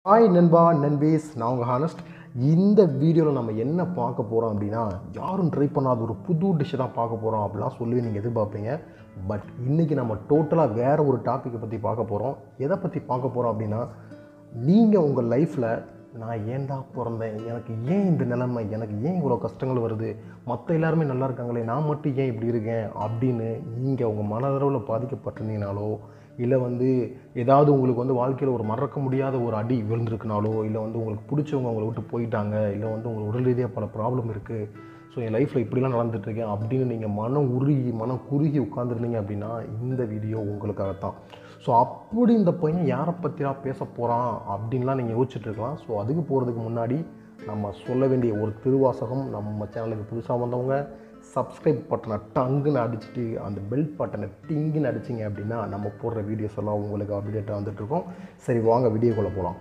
Hi நண்பா நண்பீஸ் நான் உங்கள் ஹானஸ்ட் இந்த வீடியோவில் நம்ம என்ன பார்க்க போகிறோம் அப்படின்னா யாரும் ட்ரை பண்ணாத ஒரு புது டிஷ்ஷை தான் பார்க்க போகிறோம் அப்படிலாம் சொல்லி நீங்கள் எதிர்பார்ப்பீங்க பட் இன்றைக்கி நம்ம டோட்டலாக வேறு ஒரு டாப்பிக்கை பற்றி பார்க்க போகிறோம் எதை பற்றி பார்க்க போகிறோம் அப்படின்னா நீங்கள் உங்கள் லைஃப்பில் நான் ஏன்டா பிறந்தேன் எனக்கு ஏன் இந்த நிலைமை எனக்கு ஏன் இவ்வளோ கஷ்டங்கள் வருது மற்ற எல்லாருமே நல்லா இருக்காங்களே நான் மட்டும் ஏன் இப்படி இருக்கேன் அப்படின்னு நீங்கள் உங்கள் மனதளவில் பாதிக்கப்பட்டிருந்தீங்கனாலோ இல்லை வந்து ஏதாவது உங்களுக்கு வந்து வாழ்க்கையில் ஒரு மறக்க முடியாத ஒரு அடி விழுந்திருக்குனாலோ இல்லை வந்து உங்களுக்கு பிடிச்சவங்க உங்களை விட்டு போயிட்டாங்க இல்லை வந்து உங்களுக்கு உடல் ரீதியாக பல ப்ராப்ளம் இருக்குது ஸோ என் லைஃப்பில் இப்படிலாம் நடந்துட்டுருக்கேன் அப்படின்னு நீங்கள் மனம் உருகி மனம் குறுகி உட்காந்துருந்தீங்க அப்படின்னா இந்த வீடியோ உங்களுக்காகத்தான் ஸோ அப்படி இந்த பையன் யாரை பற்றிலாம் பேச போகிறான் அப்படின்லாம் நீங்கள் யோசிச்சுட்டு இருக்கலாம் ஸோ அதுக்கு போகிறதுக்கு முன்னாடி நம்ம சொல்ல வேண்டிய ஒரு திருவாசகம் நம்ம சேனலுக்கு புதுசாக வந்தவங்க சப்ஸ்கிரைப் பட்டனை டங்குன்னு அடிச்சுட்டு அந்த பெல் பட்டனை டிங்குன்னு அடிச்சிங்க அப்படின்னா நம்ம போடுற வீடியோஸ் எல்லாம் உங்களுக்கு அப்டேட்டாக வந்துட்டுருக்கோம் சரி வாங்க வீடியோக்குள்ளே போகலாம்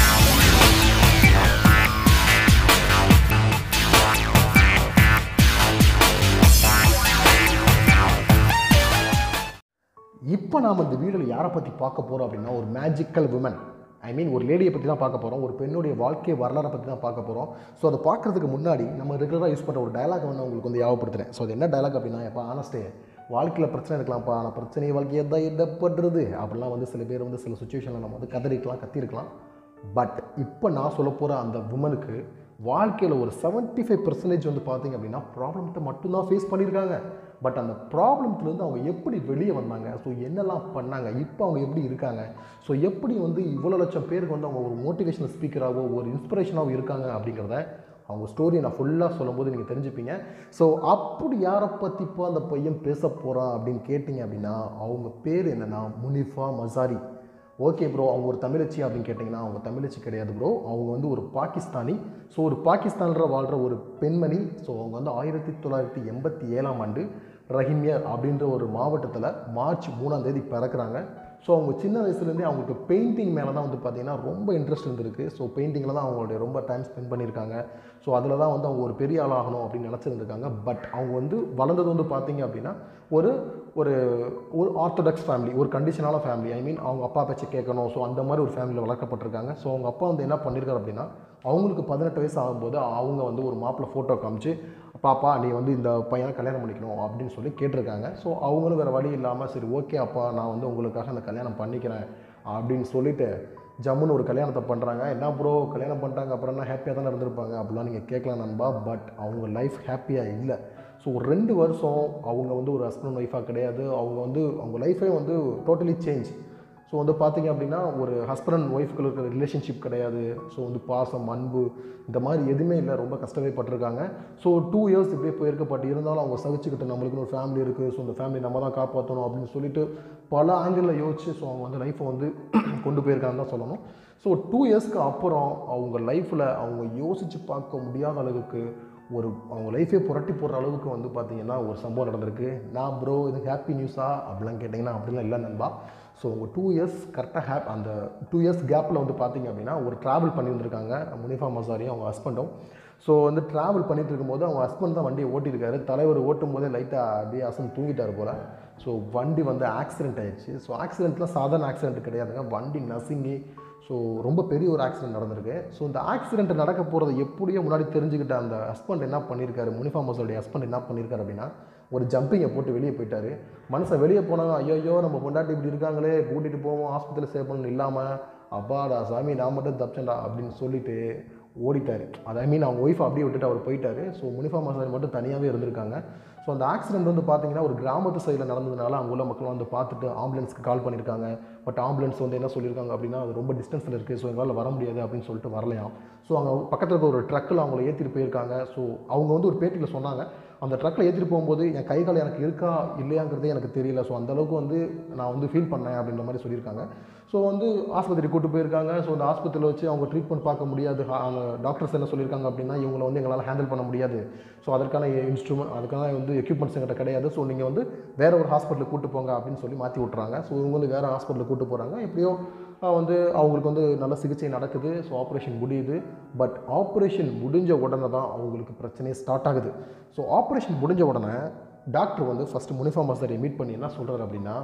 இப்போ நாம் இந்த வீடியோவில் யாரை பற்றி பார்க்க போகிறோம் அப்படின்னா ஒரு மேஜிக்கல் உமன் ஐ மீன் ஒரு லேடியை பற்றி தான் பார்க்க போகிறோம் ஒரு பெண்ணுடைய வாழ்க்கை வரலாறை பற்றி தான் பார்க்க போகிறோம் ஸோ அதை பார்க்குறதுக்கு முன்னாடி நம்ம ரெகுலராக யூஸ் பண்ணுற ஒரு டயலாக் வந்து உங்களுக்கு வந்து ஞாபகப்படுத்துறேன் ஸோ அது என்ன டயலாக் அப்படின்னா எப்போ ஆனஸ்டே வாழ்க்கையில் பிரச்சனை இருக்கலாம்ப்பா ஆனால் பிரச்சனை வாழ்க்கையை தான் என்ன பண்ணுறது அப்படிலாம் வந்து சில பேர் வந்து சில சுச்சுவேஷனில் நம்ம வந்து கதறிக்கலாம் கத்திருக்கலாம் பட் இப்போ நான் சொல்ல போகிற அந்த உமனுக்கு வாழ்க்கையில் ஒரு செவன்ட்டி ஃபைவ் பர்சன்டேஜ் வந்து பார்த்தீங்க அப்படின்னா ப்ராப்ளத்தை மட்டும்தான் ஃபேஸ் பண்ணியிருக்காங்க பட் அந்த ப்ராப்ளம்ஸ்லேருந்து அவங்க எப்படி வெளியே வந்தாங்க ஸோ என்னெல்லாம் பண்ணாங்க இப்போ அவங்க எப்படி இருக்காங்க ஸோ எப்படி வந்து இவ்வளோ லட்சம் பேருக்கு வந்து அவங்க ஒரு மோட்டிவேஷனல் ஸ்பீக்கராகவோ ஒரு இன்ஸ்பிரேஷனாகவும் இருக்காங்க அப்படிங்கிறத அவங்க ஸ்டோரி நான் ஃபுல்லாக சொல்லும்போது நீங்கள் தெரிஞ்சுப்பீங்க ஸோ அப்படி யாரை பற்றி இப்போ அந்த பையன் பேச போகிறான் அப்படின்னு கேட்டிங்க அப்படின்னா அவங்க பேர் என்னென்னா முனிஃபா மசாரி ஓகே ப்ரோ அவங்க ஒரு தமிழச்சி அப்படின்னு கேட்டிங்கன்னா அவங்க தமிழச்சி கிடையாது ப்ரோ அவங்க வந்து ஒரு பாகிஸ்தானி ஸோ ஒரு பாகிஸ்தானில் வாழ்கிற ஒரு பெண்மணி ஸோ அவங்க வந்து ஆயிரத்தி தொள்ளாயிரத்தி எண்பத்தி ஏழாம் ஆண்டு ரஹிமியர் அப்படின்ற ஒரு மாவட்டத்தில் மார்ச் மூணாம் தேதி பிறக்கிறாங்க ஸோ அவங்க சின்ன வயசுலேருந்தே அவங்களுக்கு பெயிண்டிங் மேலே தான் வந்து பார்த்திங்கன்னா ரொம்ப இன்ட்ரெஸ்ட் இருந்திருக்கு ஸோ பெயிண்டிங்கில் தான் அவங்களுடைய ரொம்ப டைம் ஸ்பெண்ட் பண்ணியிருக்காங்க ஸோ அதில் தான் வந்து அவங்க ஒரு பெரிய ஆளாகணும் அப்படின்னு நினச்சிருந்துருக்காங்க பட் அவங்க வந்து வளர்ந்தது வந்து பார்த்திங்க அப்படின்னா ஒரு ஒரு ஒரு ஆர்த்தடாக்ஸ் ஃபேமிலி ஒரு கண்டிஷனான ஃபேமிலி ஐ மீன் அவங்க அப்பா பேச்சு கேட்கணும் ஸோ அந்த மாதிரி ஒரு ஃபேமிலியில் வளர்க்கப்பட்டிருக்காங்க ஸோ அவங்க அப்பா வந்து என்ன பண்ணியிருக்காரு அப்படின்னா அவங்களுக்கு பதினெட்டு வயசு ஆகும்போது அவங்க வந்து ஒரு மாப்பிள்ளை ஃபோட்டோ காமிச்சு பாப்பா நீ வந்து இந்த பையனை கல்யாணம் பண்ணிக்கணும் அப்படின்னு சொல்லி கேட்டிருக்காங்க ஸோ அவங்களும் வேறு வழி இல்லாமல் சரி ஓகே அப்பா நான் வந்து உங்களுக்காக அந்த கல்யாணம் பண்ணிக்கிறேன் அப்படின்னு சொல்லிட்டு ஜம்முன்னு ஒரு கல்யாணத்தை பண்ணுறாங்க என்ன ப்ரோ கல்யாணம் பண்ணிட்டாங்க அப்புறம் என்ன ஹாப்பியாக தானே இருந்திருப்பாங்க அப்படிலாம் நீங்கள் கேட்கலாம் நண்பா பட் அவங்க லைஃப் ஹாப்பியாக இல்லை ஸோ ஒரு ரெண்டு வருஷம் அவங்க வந்து ஒரு ஹஸ்பண்ட் ஒய்ஃபாக கிடையாது அவங்க வந்து அவங்க லைஃபே வந்து டோட்டலி சேஞ்ச் ஸோ வந்து பார்த்தீங்க அப்படின்னா ஒரு ஹஸ்பண்ட் அண்ட் ஒய்ஃப்குள்ள இருக்கிற ரிலேஷன்ஷிப் கிடையாது ஸோ வந்து பாசம் அன்பு இந்த மாதிரி எதுவுமே இல்லை ரொம்ப கஷ்டமே பட்டிருக்காங்க ஸோ டூ இயர்ஸ் இப்படியே போயிருக்க பட் இருந்தாலும் அவங்க சகிச்சுக்கிட்டு நம்மளுக்குன்னு ஒரு ஃபேமிலி இருக்குது ஸோ இந்த ஃபேமிலி நம்ம தான் காப்பாற்றணும் அப்படின்னு சொல்லிட்டு பல ஆங்கிளில் யோசிச்சு ஸோ அவங்க வந்து லைஃப்பை வந்து கொண்டு போயிருக்காங்கன்னு தான் சொல்லணும் ஸோ டூ இயர்ஸ்க்கு அப்புறம் அவங்க லைஃப்பில் அவங்க யோசித்து பார்க்க முடியாத அளவுக்கு ஒரு அவங்க லைஃபே புரட்டி போடுற அளவுக்கு வந்து பார்த்திங்கன்னா ஒரு சம்பவம் நடந்திருக்கு நான் ப்ரோ இது ஹாப்பி நியூஸா அப்படிலாம் கேட்டிங்கன்னா அப்படிலாம் இல்லை நண்பா ஸோ உங்கள் டூ இயர்ஸ் கரெக்டாக ஹேப் அந்த டூ இயர்ஸ் கேப்பில் வந்து பார்த்திங்க அப்படின்னா ஒரு ட்ராவல் பண்ணியிருந்திருக்காங்க முனிஃபா மசாரியும் அவங்க ஹஸ்பண்டும் ஸோ வந்து ட்ராவல் பண்ணிட்டு இருக்கும்போது அவங்க ஹஸ்பண்ட் தான் வண்டியை ஓட்டியிருக்காரு தலைவர் ஓட்டும் போதே லைட்டாக அப்படியே அசன் தூங்கிட்டார் போல் ஸோ வண்டி வந்து ஆக்சிடென்ட் ஆயிடுச்சு ஸோ ஆக்சிடென்ட்லாம் சாதாரண ஆக்சிடென்ட் கிடையாதுங்க வண்டி நசுங்கி ஸோ ரொம்ப பெரிய ஒரு ஆக்சிடென்ட் நடந்திருக்கு ஸோ இந்த ஆக்சிடென்ட் நடக்க போகிறது எப்படியோ முன்னாடி தெரிஞ்சுக்கிட்ட அந்த ஹஸ்பண்ட் என்ன பண்ணியிருக்காரு முனிஃபாமஸோடைய ஹஸ்பண்ட் என்ன பண்ணியிருக்காரு அப்படின்னா ஒரு ஜம்பிங்கை போட்டு வெளியே போயிட்டார் மனுஷன் வெளியே போனாங்க ஐயோ நம்ம பொண்டாட்டி இப்படி இருக்காங்களே கூட்டிகிட்டு போவோம் ஹாஸ்பிட்டலில் சேவ் பண்ணணும் இல்லாமல் அப்பாடா சாமி நான் மட்டும் தப்பிச்சேன்டா அப்படின்னு சொல்லிட்டு ஓடிட்டார் அது ஐ மீன் அவங்க ஒய்ஃப் அப்படியே விட்டுட்டு அவர் போயிட்டார் ஸோ முனிஃபா மசாஜ் மட்டும் தனியாகவே இருந்திருக்காங்க ஸோ அந்த ஆக்சிடென்ட் வந்து பார்த்தீங்கன்னா ஒரு கிராமத்து சைடில் நடந்ததுனால அங்கே உள்ள மக்கள் வந்து பார்த்துட்டு ஆம்புலன்ஸ்க்கு கால் பண்ணியிருக்காங்க பட் ஆம்புலன்ஸ் வந்து என்ன சொல்லியிருக்காங்க அப்படின்னா அது ரொம்ப டிஸ்டன்ஸில் இருக்குது ஸோ எங்களால் வர முடியாது அப்படின்னு சொல்லிட்டு வரலையாம் ஸோ அங்கே பக்கத்தில் இருக்க ஒரு ட்ரக்கில் அவங்கள ஏற்றிட்டு போயிருக்காங்க ஸோ அவங்க வந்து ஒரு பேட்டியில் சொன்னாங்க அந்த ட்ரக்கில் ஏற்றிட்டு போகும்போது என் கை கால் எனக்கு இருக்கா இல்லையாங்கிறதே எனக்கு தெரியல ஸோ அந்தளவுக்கு வந்து நான் வந்து ஃபீல் பண்ணேன் அப்படின்ற மாதிரி சொல்லியிருக்காங்க ஸோ வந்து ஆஸ்பத்திரி கூட்டு போயிருக்காங்க ஸோ அந்த ஆஸ்பத்திரியில் வச்சு அவங்க ட்ரீட்மெண்ட் பார்க்க முடியாது அவங்க டாக்டர்ஸ் என்ன சொல்லியிருக்காங்க அப்படின்னா இவங்களை வந்து எங்களால் ஹேண்டில் பண்ண முடியாது ஸோ அதற்கான இன்ஸ்ட்ருமெண்ட் அதுக்கான வந்து எக்யூப்மெண்ட்ஸ் எங்கிட்ட கிடையாது ஸோ நீங்கள் வந்து வேற ஒரு ஹாஸ்பிட்டலுக்கு கூட்டு போங்க அப்படின்னு சொல்லி மாற்றி விட்றாங்க ஸோ இவங்க வந்து வேறு ஹாஸ்பிட்டலுக்கு கூட்டு போகிறாங்க எப்படியோ வந்து அவங்களுக்கு வந்து நல்ல சிகிச்சை நடக்குது ஸோ ஆப்ரேஷன் முடியுது பட் ஆப்ரேஷன் முடிஞ்ச உடனே தான் அவங்களுக்கு பிரச்சனையே ஸ்டார்ட் ஆகுது ஸோ ஆப்ரேஷன் முடிஞ்ச உடனே டாக்டர் வந்து ஃபஸ்ட்டு முனிஃபார்ம் மசாரியை மீட் பண்ணி என்ன சொல்கிறார் அப்படின்னா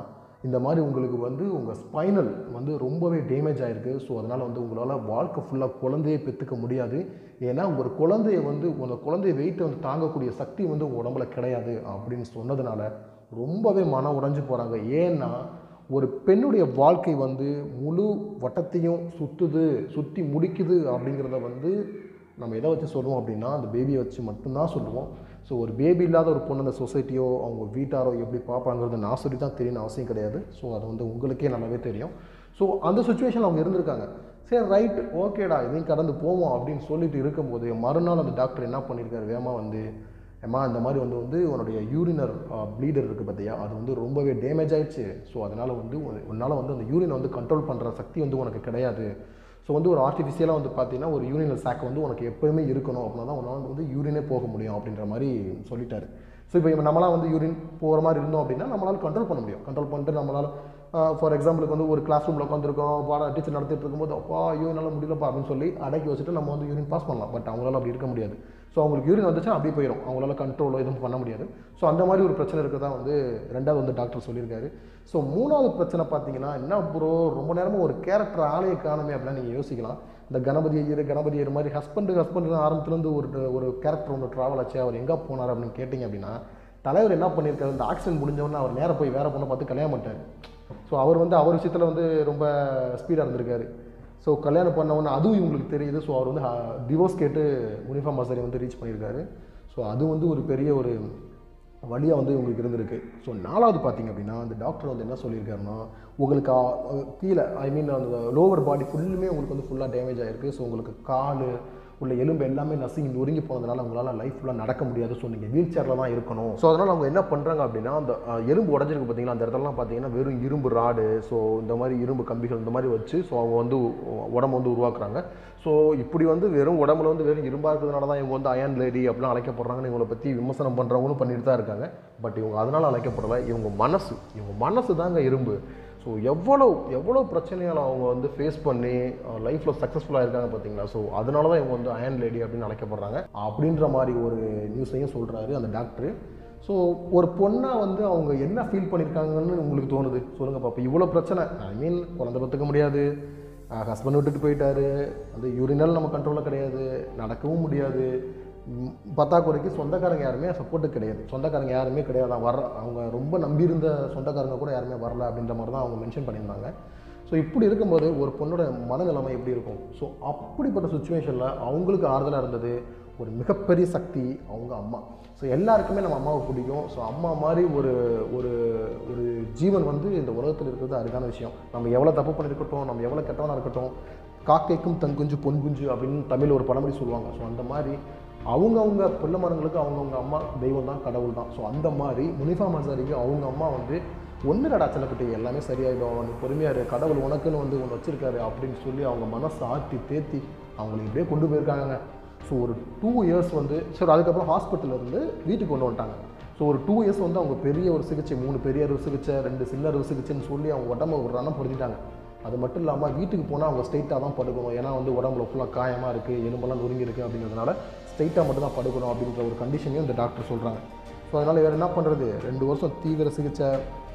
இந்த மாதிரி உங்களுக்கு வந்து உங்கள் ஸ்பைனல் வந்து ரொம்பவே டேமேஜ் ஆகிருக்கு ஸோ அதனால் வந்து உங்களால் வாழ்க்கை ஃபுல்லாக குழந்தையை பெற்றுக்க முடியாது ஏன்னா ஒரு குழந்தைய வந்து உங்கள் குழந்தைய வெயிட்டை வந்து தாங்கக்கூடிய சக்தி வந்து உங்கள் உடம்புல கிடையாது அப்படின்னு சொன்னதுனால ரொம்பவே மன உடைஞ்சு போகிறாங்க ஏன்னா ஒரு பெண்ணுடைய வாழ்க்கை வந்து முழு வட்டத்தையும் சுற்றுது சுற்றி முடிக்குது அப்படிங்கிறத வந்து நம்ம எதை வச்சு சொல்லுவோம் அப்படின்னா அந்த பேபியை வச்சு மட்டும்தான் சொல்லுவோம் ஸோ ஒரு பேபி இல்லாத ஒரு பொண்ணு அந்த சொசைட்டியோ அவங்க வீட்டாரோ எப்படி பார்ப்பாங்கிறது நான் சொல்லி தான் தெரியணும் அவசியம் கிடையாது ஸோ அது வந்து உங்களுக்கே நல்லாவே தெரியும் ஸோ அந்த சுச்சுவேஷனில் அவங்க இருந்திருக்காங்க சரி ரைட் ஓகேடா இதையும் கடந்து போவோம் அப்படின்னு சொல்லிட்டு இருக்கும்போது மறுநாள் அந்த டாக்டர் என்ன பண்ணியிருக்காரு வேகமாக வந்து ஏம்மா இந்த மாதிரி வந்து வந்து உன்னுடைய யூரினர் ப்ளீடர் இருக்குது பார்த்தியா அது வந்து ரொம்பவே டேமேஜ் ஆயிடுச்சு ஸோ அதனால் வந்து உன்னால் வந்து அந்த யூரினை வந்து கண்ட்ரோல் பண்ணுற சக்தி வந்து உனக்கு கிடையாது ஸோ வந்து ஒரு ஆர்டிஃபிஷியலாக வந்து பார்த்தீங்கன்னா ஒரு யூரினல் சாக் வந்து உனக்கு எப்போயுமே இருக்கணும் அப்படின்னா தான் உன்னால் வந்து யூரினே போக முடியும் அப்படின்ற மாதிரி சொல்லிட்டாரு ஸோ இப்போ நம்மளாம் வந்து யூரின் போகிற மாதிரி இருந்தோம் அப்படின்னா நம்மளால் கண்ட்ரோல் பண்ண முடியும் கண்ட்ரோல் பண்ணிட்டு நம்மளால் ஃபார் எக்ஸாம்பிளுக்கு வந்து ஒரு கிளாஸ் ரூமில் உட்காந்துருக்கோம் பாட டீச்சர் நடத்திட்டு இருக்கும்போது அப்பா ஐயோ என்னால் முடியலப்பா அப்படின்னு சொல்லி அடக்கி வச்சுட்டு நம்ம வந்து யூரின் பாஸ் பண்ணலாம் பட் அவங்களால அப்படி இருக்க முடியாது ஸோ அவங்களுக்கு யூரின் வந்துச்சுன்னா அப்படியே போயிடும் அவங்களால கண்ட்ரோலோ எதுவும் பண்ண முடியாது ஸோ அந்த மாதிரி ஒரு பிரச்சனை இருக்கிறதா வந்து ரெண்டாவது வந்து டாக்டர் சொல்லியிருக்காரு ஸோ மூணாவது பிரச்சனை பார்த்தீங்கன்னா என்ன ப்ரோ ரொம்ப நேரமாக ஒரு கேரக்டர் ஆலையை காணுமே அப்படிலாம் நீங்கள் யோசிக்கலாம் இந்த கணபதி ஐயர் கணபதி ஐயர் மாதிரி ஹஸ்பண்டு ஹஸ்பண்டு ஆரம்பத்துலேருந்து ஒரு ஒரு கேரக்டர் ஒன்று ட்ராவல் ஆச்சு அவர் எங்கே போனார் அப்படின்னு கேட்டிங்க அப்படின்னா தலைவர் என்ன பண்ணியிருக்காரு இந்த ஆக்சிடென்ட் முடிஞ்சவொடனே அவர் நேராக போய் வேற பொண்ணை பார்த்து கல்யாணம் பண்ணிட்டார் ஸோ அவர் வந்து அவர் விஷயத்தில் வந்து ரொம்ப ஸ்பீடாக இருந்திருக்காரு ஸோ கல்யாணம் பண்ணவொன்னே அதுவும் இவங்களுக்கு தெரியுது ஸோ அவர் வந்து டிவோர்ஸ் கேட்டு முனிஃபார்ம் மசாரி வந்து ரீச் பண்ணியிருக்காரு ஸோ அது வந்து ஒரு பெரிய ஒரு வழியாக வந்து உங்களுக்கு இருந்திருக்கு ஸோ நாலாவது பார்த்தீங்க அப்படின்னா அந்த டாக்டர் வந்து என்ன சொல்லியிருக்காருன்னா உங்களுக்கு ஆ- அஹ் கீழே ஐ மீன் அந்த லோவர் பாடி ஃபுல்லுமே உங்களுக்கு வந்து ஃபுல்லாக டேமேஜ் ஆகிருக்கு ஸோ உங்களுக்கு கால் உள்ள எலும்பு எல்லாமே நசுங்கி நொறுங்கி போனதுனால உங்களால் லைஃப் ஃபுல்லாக நடக்க முடியாது ஸோ நீங்கள் வீல் சேரில் தான் இருக்கணும் ஸோ அதனால் அவங்க என்ன பண்ணுறாங்க அப்படின்னா அந்த அஹ், எலும்பு உடஞ்சிருக்கு பார்த்தீங்களா அந்த இடத்துலலாம் பார்த்தீங்கன்னா வெறும் இரும்பு ராடு ஸோ இந்த மாதிரி இரும்பு கம்பிகள் இந்த மாதிரி வச்சு ஸோ அவங்க வந்து உ- உடம்பு வந்து உருவாக்குறாங்க ஸோ இப்படி வந்து வெறும் உடம்புல வந்து வெறும் இரும்பாக இருக்கிறதுனால தான் இவங்க வந்து அயன் லேடி அப்படிலாம் அழைக்கப்படுறாங்கன்னு இவங்களை பற்றி விமர்சனம் பண்ணுறவங்களும் பண்ணிட்டு தான் இருக்காங்க பட் இவங்க அதனால் அழைக்கப்படலை இவங்க மனசு இவங்க மனசு தாங்க இரும்பு ஸோ எவ்வளோ எவ்வளோ பிரச்சனைகளை அவங்க வந்து ஃபேஸ் பண்ணி லைஃப்பில் சக்ஸஸ்ஃபுல்லாக இருக்காங்க பார்த்தீங்களா ஸோ அதனால தான் இவங்க வந்து அயன் லேடி அப்படின்னு அழைக்கப்படுறாங்க அப்படின்ற மாதிரி ஒரு நியூஸையும் சொல்கிறாரு அந்த டாக்டரு ஸோ ஒரு பொண்ணாக வந்து அவங்க என்ன ஃபீல் பண்ணியிருக்காங்கன்னு உங்களுக்கு தோணுது சொல்லுங்கள் பாப்பா இவ்வளோ பிரச்சனை ஐ மீன் குழந்தை பெற்றுக்க முடியாது ஹஸ்பண்ட் விட்டுட்டு போயிட்டாரு அந்த யூரினல் நம்ம கண்ட்ரோலில் கிடையாது நடக்கவும் முடியாது ம், பத்தாக்குறைக்கு சொந்தக்காரங்க யாருமே சப்போர்ட்டு கிடையாது சொந்தக்காரங்க யாருமே கிடையாது வர அவங்க ரொம்ப நம்பியிருந்த சொந்தக்காரங்க கூட யாருமே வரல அப்படின்ற மாதிரி தான் அவங்க மென்ஷன் பண்ணியிருந்தாங்க ஸோ இப்படி இருக்கும்போது ஒரு பொண்ணோட மனநிலைமை எப்படி இருக்கும் ஸோ அப்படிப்பட்ட சுச்சுவேஷனில் அவங்களுக்கு ஆறுதலாக இருந்தது ஒரு மிகப்பெரிய சக்தி அவங்க அம்மா ஸோ எல்லாருக்குமே நம்ம அம்மாவை பிடிக்கும் ஸோ அம்மா மாதிரி ஒரு ஒரு ஒரு ஜீவன் வந்து இந்த உலகத்தில் இருக்கிறது அருகான விஷயம் நம்ம எவ்வளோ தப்பு பண்ணியிருக்கட்டும் நம்ம எவ்வளோ கெட்டவனாக இருக்கட்டும் காக்கைக்கும் தன் குஞ்சு பொன் குஞ்சு அப்படின்னு தமிழ் ஒரு பழமொழி சொல்லுவாங்க ஸோ அந்த மாதிரி அவங்கவுங்க பிள்ளை மரங்களுக்கு அவங்கவுங்க அம்மா தெய்வம் தான் கடவுள் தான் ஸோ அந்த மாதிரி முனிஃபா மசாரிக்கு அவங்க அம்மா வந்து ஒன்றுடா சின்னக்குட்டி எல்லாமே சரியாயிடும் நீ பொறுமையாக இரு கடவுள் உனக்குன்னு வந்து ஒன்று வச்சிருக்காரு அப்படின்னு சொல்லி அவங்க மனசை ஆட்டி தேத்தி அவங்களை இப்படியே கொண்டு போயிருக்காங்க ஸோ ஒரு டூ இயர்ஸ் வந்து சரி அதுக்கப்புறம் ஹாஸ்பிட்டல்ல இருந்து வீட்டுக்கு கொண்டு வந்துட்டாங்க ஸோ ஒரு டூ இயர்ஸ் வந்து அவங்க பெரிய ஒரு சிகிச்சை மூணு பெரிய அறுவை சிகிச்சை ரெண்டு சின்ன அறுவை சிகிச்சைன்னு சொல்லி அவங்க உடம்ப ஒரு ரணம் பொருத்திட்டாங்க அது மட்டும் இல்லாமல் வீட்டுக்கு போனால் அவங்க ஸ்ட்ரைட்டாக தான் படுக்கணும் ஏன்னா வந்து உடம்புல ஃபுல்லாக காயமாக இருக்குது எலும்பெல்லாம் நொறுங்கி இருக்குது அப்படிங்கிறதுனால ஸ்ட்ரைட்டாக மட்டும் தான் படுக்கணும் அப்படின்ற ஒரு கண்டிஷனையும் இந்த டாக்டர் சொல்கிறாங்க ஸோ அதனால் வேறு என்ன பண்ணுறது ரெண்டு வருஷம் தீவிர சிகிச்சை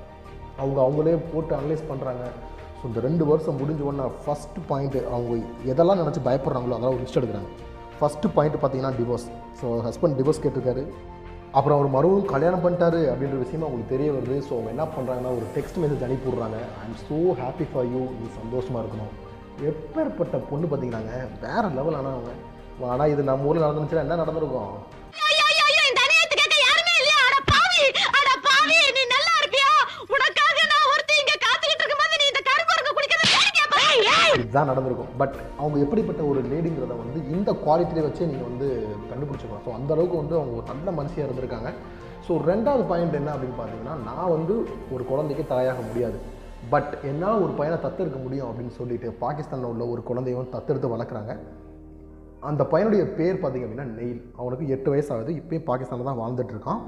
அவங்க அவங்களே போட்டு அனலைஸ் பண்ணுறாங்க ஸோ இந்த ரெண்டு வருஷம் முடிஞ்ச உடனே ஃபஸ்ட்டு பாயிண்ட்டு அவங்க எதெல்லாம் நினச்சி பயப்படுறாங்களோ அதெல்லாம் ஒரு லிஸ்ட் எடுக்கிறாங்க ஃபஸ்ட்டு பாயிண்ட் பார்த்தீங்கன்னா டிவோர்ஸ் ஸோ ஹஸ்பண்ட் டிவோர்ஸ் கேட்டிருக்காரு அப்புறம் அவர் மறுபடியும் கல்யாணம் பண்ணிட்டாரு அப்படின்ற விஷயம் அவங்களுக்கு தெரிய வருது ஸோ அவங்க என்ன பண்ணுறாங்கன்னா ஒரு டெக்ஸ்ட் மெசேஜ் அனுப்பி விட்றாங்க I am so happy for you நீ சந்தோஷமாக இருக்கணும் எப்பேற்பட்ட பொண்ணு பார்த்தீங்கன்னாங்க வேறு லெவல் ஆனவங்க ஆனால் இது நம்ம ஊரில் நடந்துச்சுன்னா என்ன நடந்திருக்கும் ஐயோ, ஐயோ, ஐயோ, இந்த அநியாயத்தை கேட்க யாருமே இல்லையா? அட பாவி, அட பாவி, நீ நல்லா இருப்பியா? உனக்காக நான் ஒருத்தி இங்க காத்துக்கிட்டு இருக்கும்போது நீ இந்த கருப்பருக்கு குடிக்கிறதை வேடிக்கையா பாரு. இதுதான் நடந்திருக்கும் பட் அவங்க எப்படிப்பட்ட ஒரு லேடிங்கிறத வந்து இந்த குவாலிட்டியை வச்சே நீங்கள் வந்து கண்டுபிடிச்சிக்கலாம் ஸோ அந்த அளவுக்கு வந்து அவங்க ஒரு நல்ல மனுஷியாக இருந்திருக்காங்க ஸோ ரெண்டாவது பாயிண்ட் என்ன அப்படின்னு பார்த்தீங்கன்னா நான் வந்து ஒரு குழந்தைக்கு தாயாக முடியாது பட் என்னால் ஒரு பையனை தத்தெடுக்க முடியும் அப்படின்னு சொல்லிட்டு பாகிஸ்தானில் உள்ள ஒரு குழந்தைய வந்து தத்தெடுத்து வளர்க்குறாங்க அந்த பையனுடைய பேர் பார்த்தீங்க அப்படின்னா நெயில் அவனுக்கு எட்டு வயசு ஆகுது இப்போயும் பாகிஸ்தானில் தான் வாழ்ந்துட்டு இருக்கான்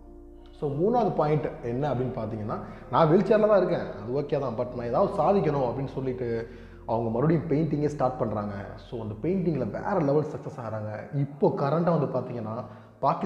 ஸோ மூணாவது பாயிண்ட் என்ன அப்படின்னு பார்த்தீங்கன்னா நான் வீல் சேரில் தான் இருக்கேன் அது ஓகே தான் பட் நான் ஏதாவது சாதிக்கணும் அப்படின்னு சொல்லிட்டு அவங்க மறுபடியும் பெயிண்டிங்கே ஸ்டார்ட் பண்ணுறாங்க ஸோ அந்த பெயிண்டிங்கில் வேறு லெவல் சக்ஸஸ் ஆகிறாங்க இப்போ கரண்ட்டாக வந்து பார்த்தீங்கன்னா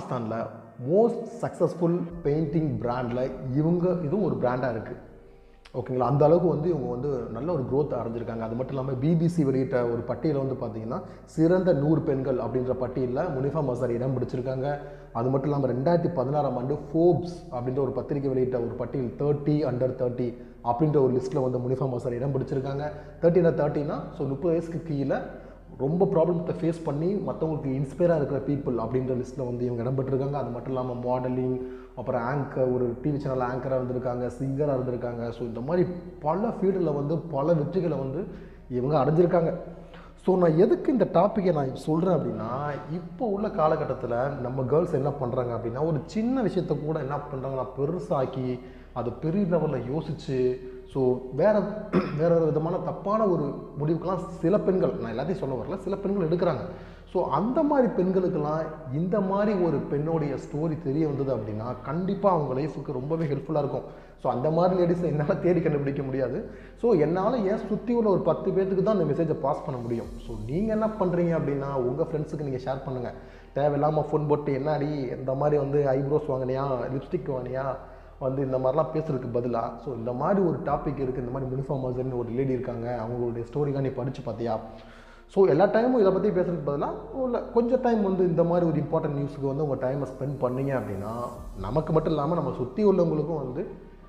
பாகிஸ்தானில் மோஸ்ட் சக்ஸஸ்ஃபுல் பெயிண்டிங் பிராண்டில் இவங்க இதுவும் ஒரு பிராண்டாக இருக்குது ஓகேங்களா அந்த அளவுக்கு வந்து இவங்க வந்து நல்ல ஒரு growth அடைஞ்சிருக்காங்க அது மட்டும் இல்லாமல் பிபிசி வெளியிட்ட ஒரு பட்டியலில் வந்து பார்த்தீங்கன்னா சிறந்த நூறு பெண்கள் அப்படின்ற பட்டியலில் முனிஃபா மசார் இடம் பிடிச்சிருக்காங்க அது மட்டும் இல்லாமல் ரெண்டாயிரத்தி பதினாறாம் ஆண்டு ஃபோர்ப்ஸ் அப்படின்ற ஒரு பத்திரிகை வெளியிட்ட ஒரு பட்டியல் தேர்ட்டி அண்டர் தேர்ட்டி அப்படின்ற ஒரு லிஸ்ட்டில் வந்து முனிஃபா மசார் இடம் பிடிச்சிருக்காங்க தேர்ட்டி அண்டர் தேர்ட்டினா ஸோ முப்பது வயசுக்கு கீழே ரொம்ப ப்ராப்ளத்தை ஃபேஸ் பண்ணி மற்றவங்களுக்கு இன்ஸ்பயராக இருக்கிற பீப்புள் அப்படின்ற லிஸ்ட்டில் வந்து இவங்க இடம் பெற்றிருக்காங்க அது மட்டும் இல்லாமல் மாடலிங் அப்புறம் ஆங்கர் ஒரு டிவி சேனல் ஆங்கராக இருந்திருக்காங்க சிங்கராக இருந்திருக்காங்க ஸோ இந்த மாதிரி பல ஃபீல்டில் வந்து பல வெற்றிகளை வந்து இவங்க அடைஞ்சிருக்காங்க ஸோ நான் எதுக்கு இந்த டாப்பிக்கை நான் சொல்கிறேன் அப்படின்னா இப்போ உள்ள காலகட்டத்தில் நம்ம கேர்ள்ஸ் என்ன பண்ணுறாங்க அப்படின்னா ஒரு சின்ன விஷயத்த கூட என்ன பண்ணுறாங்கன்னா பெருசாக்கி அதை பெரிய லெவலில் யோசித்து ஸோ வேற வேற ஒரு விதமான தப்பான ஒரு முடிவுக்கெல்லாம் சில பெண்கள் நான் எல்லாத்தையும் சொல்ல வரல சில பெண்கள் எடுக்கிறாங்க ஸோ அந்த மாதிரி பெண்களுக்கெல்லாம் இந்த மாதிரி ஒரு பெண்ணுடைய ஸ்டோரி தெரிய வந்தது அப்படின்னா கண்டிப்பாக அவங்க லைஃபுக்கு ரொம்பவே ஹெல்ப்ஃபுல்லாக இருக்கும் ஸோ அந்த மாதிரி லேடிஸை என்னால் தேடி கண்டுபிடிக்க முடியாது ஸோ என்னால் ஏன் சுற்றி உள்ள ஒரு பத்து பேர்த்துக்கு தான் அந்த மெசேஜை பாஸ் பண்ண முடியும் ஸோ நீங்கள் என்ன பண்ணுறீங்க அப்படின்னா உங்கள் ஃப்ரெண்ட்ஸுக்கு நீங்கள் ஷேர் பண்ணுங்கள் தேவையில்லாமல் ஃபோன் போட்டு என்னடி இந்த மாதிரி வந்து ஐப்ரோஸ் வாங்கினியா லிப்ஸ்டிக் வாங்கினியா வந்து இந்த மாதிரிலாம் பேசுறதுக்கு பதிலாக ஸோ இந்த மாதிரி ஒரு டாபிக் இருக்குது இந்த மாதிரி யூனிஃபார்ம் ஹசர்னு ஒரு லேடி இருக்காங்க அவங்களுடைய ஸ்டோரிலாம் நீ படித்து பார்த்தியா ஸோ எல்லா டைமும் இதை பற்றி பேசுறதுக்கு பதிலாக இல்லை கொஞ்சம் டைம் வந்து இந்த மாதிரி ஒரு இம்பார்ட்டன்ட் நியூஸுக்கு வந்து உங்கள் டைமை ஸ்பெண்ட் பண்ணீங்க அப்படின்னா நமக்கு மட்டும் இல்லாமல் நம்ம சுற்றி உள்ளவங்களுக்கும் வந்து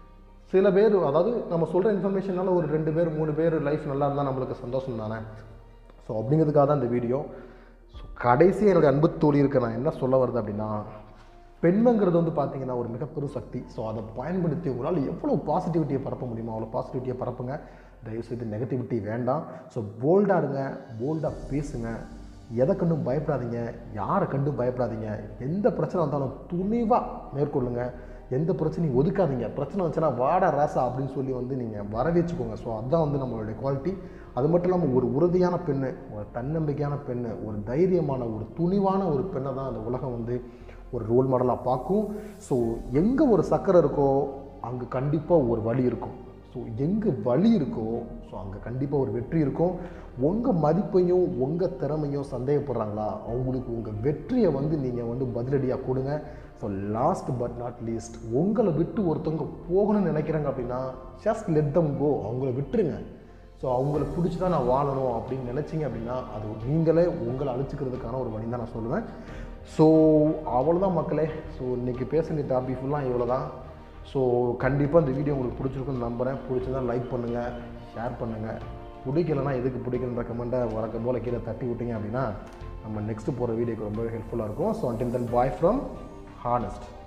சில பேர் அதாவது நம்ம சொல்கிற இன்ஃபர்மேஷனால ஒரு ரெண்டு பேர் மூணு பேர் லைஃப் நல்லா இருந்தால் நம்மளுக்கு சந்தோஷம் தானே ஸோ அப்படிங்கிறதுக்காக தான் இந்த வீடியோ ஸோ கடைசி என்னுடைய அன்பு தோழி இருக்க நான் என்ன சொல்ல வருது அப்படின்னா பெண்மைங்கிறது வந்து பார்த்தீங்கன்னா ஒரு மிகப்பெரும் சக்தி ஸோ அதை பயன்படுத்தி உங்களால் எவ்வளோ பாசிட்டிவிட்டியை பரப்ப முடியுமோ அவ்வளோ பாசிட்டிவிட்டியை பரப்புங்க தயவுசெய்து நெகட்டிவிட்டி வேண்டாம் ஸோ போல்டாக இருங்க போல்டாக பேசுங்க எதை கண்டும் பயப்படாதீங்க யாரை கண்டும் பயப்படாதீங்க எந்த பிரச்சனை வந்தாலும் துணிவாக மேற்கொள்ளுங்க எந்த பிரச்சனையும் ஒதுக்காதீங்க பிரச்சனை வந்துச்சுன்னா வாடா ராசா அப்படின்னு சொல்லி வந்து நீங்கள் வரவேற்றுக்கோங்க ஸோ அதுதான் வந்து நம்மளுடைய குவாலிட்டி அது மட்டும் இல்லாமல் ஒரு உறுதியான பெண்ணு ஒரு தன்னம்பிக்கையான பெண்ணு ஒரு தைரியமான ஒரு துணிவான ஒரு பெண்ணை தான் அந்த உலகம் வந்து ஒரு ரோல் மாடலாக பார்க்கும் ஸோ எங்கே ஒரு சக்கரை இருக்கோ அங்கே கண்டிப்பாக ஒரு வழி இருக்கும் ஸோ எங்கே வழி இருக்கோ ஸோ அங்கே கண்டிப்பாக ஒரு வெற்றி இருக்கும் உங்கள் மதிப்பையும் உங்கள் திறமையும் சந்தேகப்படுறாங்களா அவங்களுக்கு உங்கள் வெற்றியை வந்து நீங்கள் வந்து பதிலடியாக கொடுங்க so last but not least உங்களை விட்டு ஒருத்தவங்க போகணும்னு நினைக்கிறாங்க அப்படின்னா ஜஸ்ட் லெட் தம் கோ அவங்கள விட்டுருங்க ஸோ அவங்கள பிடிச்சி தான் நான் வாழணும் அப்படின்னு நினச்சிங்க அப்படின்னா அது நீங்களே உங்களை அழிச்சிக்கிறதுக்கான ஒரு வழி தான் நான் சொல்லுவேன் ஸோ அவ்வளோதான் மக்களே ஸோ இன்றைக்கி பேசுகிற டாபிக் ஃபுல்லாக இவ்வளோ தான் ஸோ கண்டிப்பாக இந்த வீடியோ உங்களுக்கு பிடிச்சிருக்குன்னு நம்புகிறேன் பிடிச்சதா லைக் பண்ணுங்கள் ஷேர் பண்ணுங்கள் பிடிக்கலனா எதுக்கு பிடிக்கணுன்ற கமெண்ட்டை வழக்கம் போல் கீழே தட்டி விட்டீங்க அப்படின்னா நம்ம நெக்ஸ்ட்டு போகிற வீடியோக்கு ரொம்பவே ஹெல்ப்ஃபுல்லாக இருக்கும் so until then bye from honest